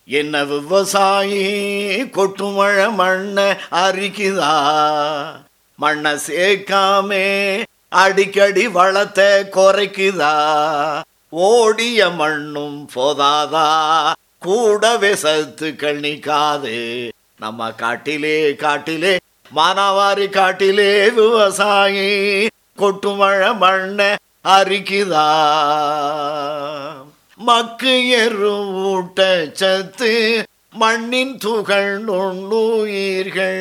என்ன விவசாயி கொட்டுமழை மண்ண அரிக்குதா மண்ணை சேர்க்காமே அடிக்கடி வளத்தை குறைக்குதா ஓடிய மண்ணும் போதாதா கூடவே சத்துக்கள் நிக்காது நம்ம காட்டிலே காட்டிலே மானாவாரி காட்டிலே விவசாயி கொட்டுமழை மண்ண அரிக்குதா மக்கு எரு ஊட்ட சத்து மண்ணின் துகள் நுண்ணுயிர்கள்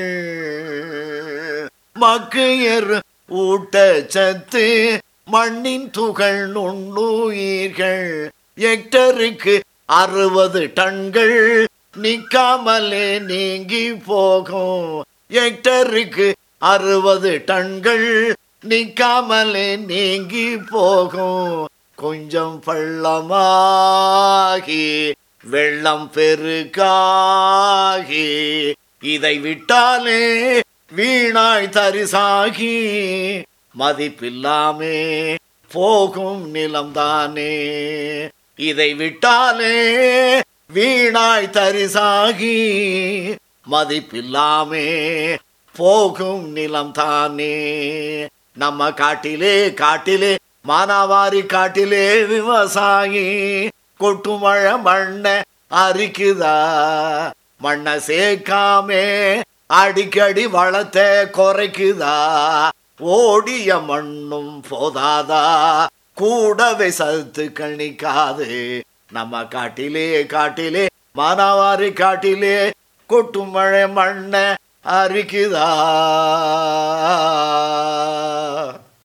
மக்கு எரு ஊட்ட சத்து மண்ணின் துகள் நுண்ணுயிர்கள் ஹெக்டருக்கு அறுபது டன்கள் நிக்காமலே நீங்கி போகும் ஹெக்டருக்கு அறுபது டன்கள் நிக்காமலே நீங்கி போகும் கொஞ்சம் பள்ளமாகி வெள்ளம் பெருக்காகி இதை விட்டாலே வீணாய் தரிசாகி மதிப்பில்லாமே போகும் நிலம்தானே இதை விட்டாலே வீணாய் தரிசாகி மதிப்பில்லாமே போகும் நிலம் தானே நம்ம காட்டிலே காட்டிலே மானாவாரி காட்டிலே விவசாயி கொட்டுமழை மண்ண அரிக்குதா மண்ணை சேர்க்காமே அடிக்கடி வளத்தை குறைக்குதா ஓடிய மண்ணும் போதாதா கூடவே சத்துக்கள் நிக்காது நம்ம காட்டிலே காட்டிலே மானாவாரி காட்டிலே கொட்டும் மழை மண்ண அரிக்குதா